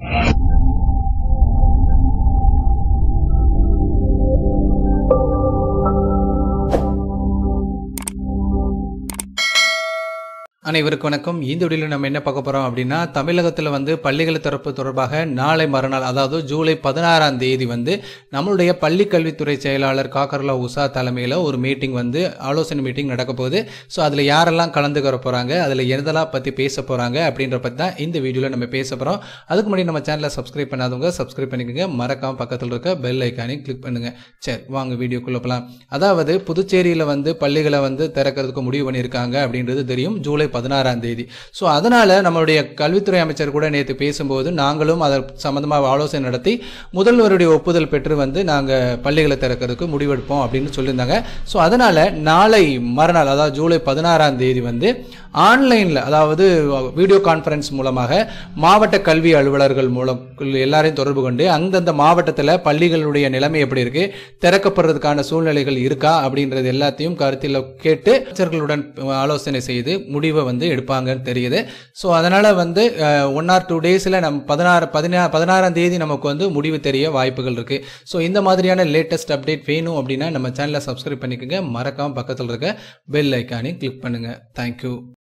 அனைவருக்கும் வணக்கம் இந்த வீடியோவில் நம்ம என்ன பார்க்க போகிறோம் அப்படின்னா தமிழகத்தில் வந்து பள்ளிகள் திறப்பு தொடர்பாக நாளை மறுநாள் அதாவது ஜூலை பதினாறாம் தேதி வந்து நம்மளுடைய பள்ளி கல்வித்துறை செயலாளர் காக்கர்லா உஷா தலைமையில் ஒரு மீட்டிங் வந்து ஆலோசனை மீட்டிங் நடக்க போகுது ஸோ அதில் யாரெல்லாம் கலந்துக்கிற போகிறாங்க அதில் எதெல்லாம் பற்றி பேச போகிறாங்க அப்படின்ற பற்றி தான் இந்த வீடியோவில் நம்ம பேச போகிறோம் அதுக்கு முன்னாடி நம்ம சேனலை சப்ஸ்கிரைப் பண்ணாதவங்க சப்ஸ்கிரைப் பண்ணிக்கோங்க மறக்காம பக்கத்தில் இருக்க பெல் ஐக்கானையும் கிளிக் பண்ணுங்கள் சரி வாங்க வீடியோக்குள்ளே போகலாம் அதாவது புதுச்சேரியில் வந்து பள்ளிகளை வந்து திறக்கிறதுக்கு முடிவு பண்ணியிருக்காங்க அப்படின்றது தெரியும் ஜூலை பதினாறாம் தேதி ஸோ அதனால் நம்மளுடைய கல்வித்துறை அமைச்சர் கூட நேற்று பேசும்போது நாங்களும் அதை சம்மந்தமாக ஆலோசனை நடத்தி முதல்வருடைய ஒப்புதல் பெற்று வந்து நாங்கள் பள்ளிகளை திறக்கிறதுக்கு முடிவெடுப்போம் அப்படின்னு சொல்லியிருந்தாங்க ஸோ அதனால் நாளை மறுநாள் அதாவது ஜூலை பதினாறாம் தேதி வந்து ஆன்லைனில் அதாவது வீடியோ கான்ஃபரன்ஸ் மூலமாக மாவட்ட கல்வி அலுவலர்கள் மூலம் எல்லாரையும் தொடர்பு கொண்டு அந்தந்த மாவட்டத்தில் பள்ளிகளுடைய நிலைமை எப்படி இருக்கு திறக்கப்படுறதுக்கான சூழ்நிலைகள் இருக்கா அப்படின்றது எல்லாத்தையும் கருத்தில் கேட்டு அமைச்சர்களுடன் ஆலோசனை செய்து முடிவை வந்து எடுப்பாங்கன்னு தெரியுது ஸோ அதனால் வந்து ஒன் ஆர் டூ டேஸில் நம்ம பதினாறு பதினா பதினாறாம் தேதி நமக்கு வந்து முடிவு தெரிய வாய்ப்புகள் இருக்குது ஸோ இந்த மாதிரியான லேட்டஸ்ட் அப்டேட் வேணும் அப்படின்னா நம்ம சேனலை சப்ஸ்கிரைப் பண்ணிக்கோங்க மறக்காமல் பக்கத்தில் இருக்க பெல் ஐக்கானையும் கிளிக் பண்ணுங்கள் தேங்க்யூ